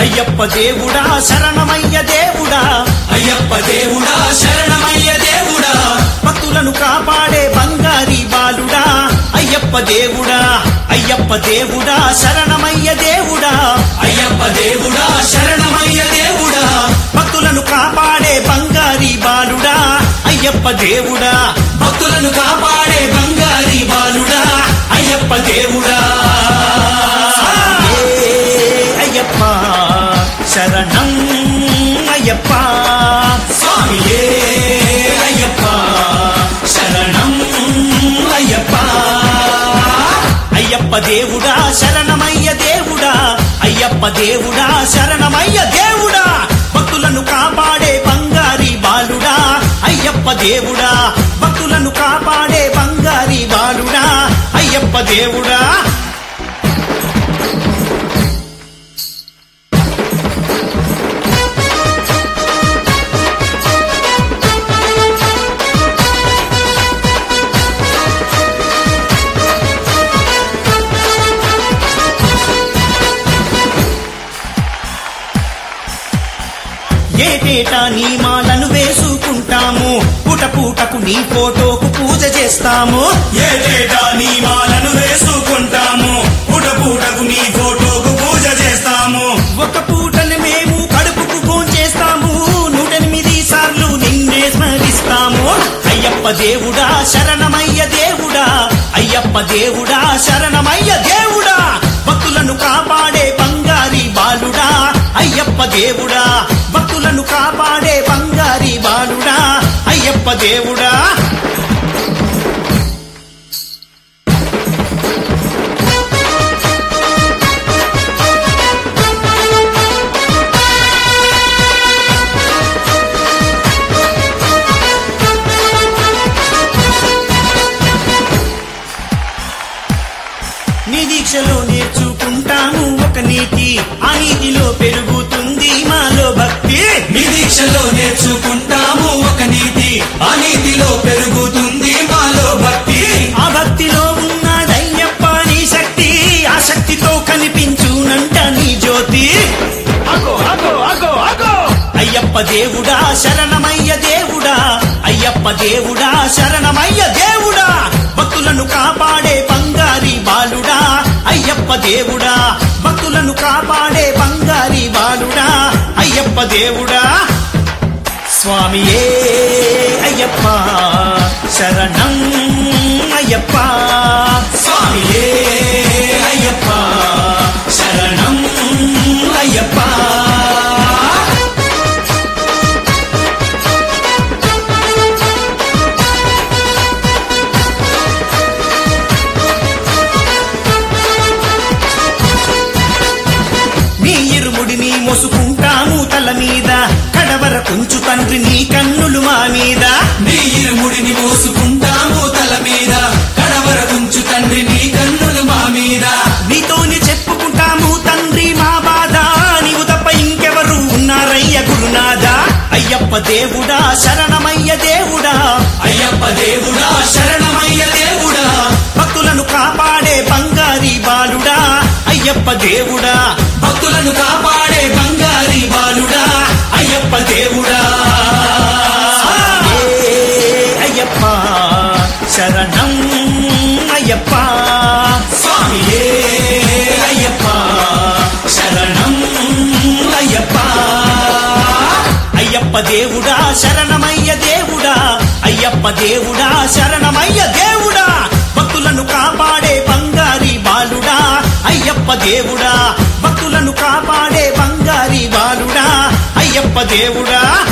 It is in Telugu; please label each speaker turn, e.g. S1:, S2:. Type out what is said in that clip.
S1: అయ్యప్ప దేవుడా శరణమయ్య దేవుడా
S2: అయ్యప్ప దేవుడా శరణమయ్య దేవుడా
S1: భక్తులను కాపాడే బంగారి బాలుడా అయ్యప్ప దేవుడా అయ్యప్ప దేవుడా శరణమయ్య దేవుడా
S2: అయ్యప్ప దేవుడా శరణమయ్య దేవుడా
S1: భక్తులను కాపాడే బంగారి బాలుడా అయ్యప్ప దేవుడా
S2: భక్తులను కాపాడే బంగారి బాలుడా అయ్యప్ప దేవుడా
S1: ఏ అయ్యప్ప శరణం అయ్యప్ప
S2: స్వామియే అయ్యప్ప శరణం అయ్యప్ప
S1: అయ్యప్ప దేవుడా శరణమయ్య దేవుడా అయ్యప్ప దేవుడా శరణమయ్య దేవుడా భక్తులను కాపాడే బంగారి బాలుడా అయ్యప్ప దేవుడా భక్తులను కాపాడే బంగారి బాలుడా అయ్యప్ప దేవుడా ఏటేటా నీ మాలను వేసుకుంటాము పూట పూటకు నీ ఫోటోకు పూజ చేస్తాము
S2: ఏటేటా నీ మాలను వేసుకుంటాము పూట పూటకు నీ ఫోటోకు పూజ చేస్తాము
S1: ఒక పూటని మేము కడుపుకు భోంచేస్తాము నూటెనిమిది సార్లు నిన్నే స్మరిస్తాము అయ్యప్ప దేవుడా శరణమయ్య దేవుడా అయ్యప్ప దేవుడా శరణమయ్య దేవుడా భక్తులను కాపాడే బంగారి బాలుడా అయ్యప్ప దేవుడా భక్తులను కాపాడే బంగారి బాలుడా అయ్యప్ప దేవుడా నీ దీక్షలో నేర్చుకుంటాము ఒక నీతి ఆ నీతిలో పెరుగుతుంది మాలో భక్తి
S2: నీ దీక్షలో నేర్చుకుంటాము ఒక నీతి ఆ నీతిలో పెరుగుతుంది మాలో భక్తి
S1: ఆ భక్తిలో ఉన్నదయ్యప్ప నీ శక్తి ఆ శక్తితో కనిపించునంట నీ జ్యోతి అగో అగో అగో అగో అయ్యప్ప దేవుడా శరణమయ్య దేవుడా అయ్యప్ప దేవుడా శరణమయ్య దేవుడా భక్తులను కాపాడే బంగారి బాలుడా అయ్యప్ప దేవుడా భక్తులను కాపాడే బంగారి బాలుడా అయ్యప్ప దేవుడా స్వామియే అయ్యప్ప శరణం అయ్యప్ప
S2: స్వామియే అయ్యప్ప శరణం అయ్యప్ప
S1: నీ ఇరుముడిని మోసుకుంటాము తల మీద కడవర కొంచు తండ్రి నీ కన్నులు మా మీద
S2: నీ ఇరుముడిని మోసుకుంటాము తల మీద కడవర కుంచు తండ్రి నీ కన్నులు మా మీద
S1: నీతోని చెప్పుకుంటాము తండ్రి మా బాధ నీవు తప్ప ఇంకెవరు ఉన్నారయ్య గురునాథ అయ్యప్ప దేవుడా శరణమయ్య దేవుడా
S2: అయ్యప్ప దేవుడా శరణమయ్య దేవుడా
S1: భక్తులను కాపాడే బంగారి బాలుడా అయ్యప్ప దేవుడా
S2: భక్తులను కాపాడే బంగారి బాలుడా అయ్యప్ప దేవుడా
S1: ఏ అయ్యప్ప శరణం అయ్యప్ప
S2: స్వామియే అయ్యప్ప శరణం అయ్యప్ప
S1: అయ్యప్ప దేవుడా శరణమయ్య దేవుడా అయ్యప్ప దేవుడా శరణమయ్య దేవుడా భక్తులను కాపాడే బంగారి బాలుడా అయ్యప్ప దేవుడా భక్తులను కాపాడే బంగారి బాలుడా అయ్యప్ప దేవుడా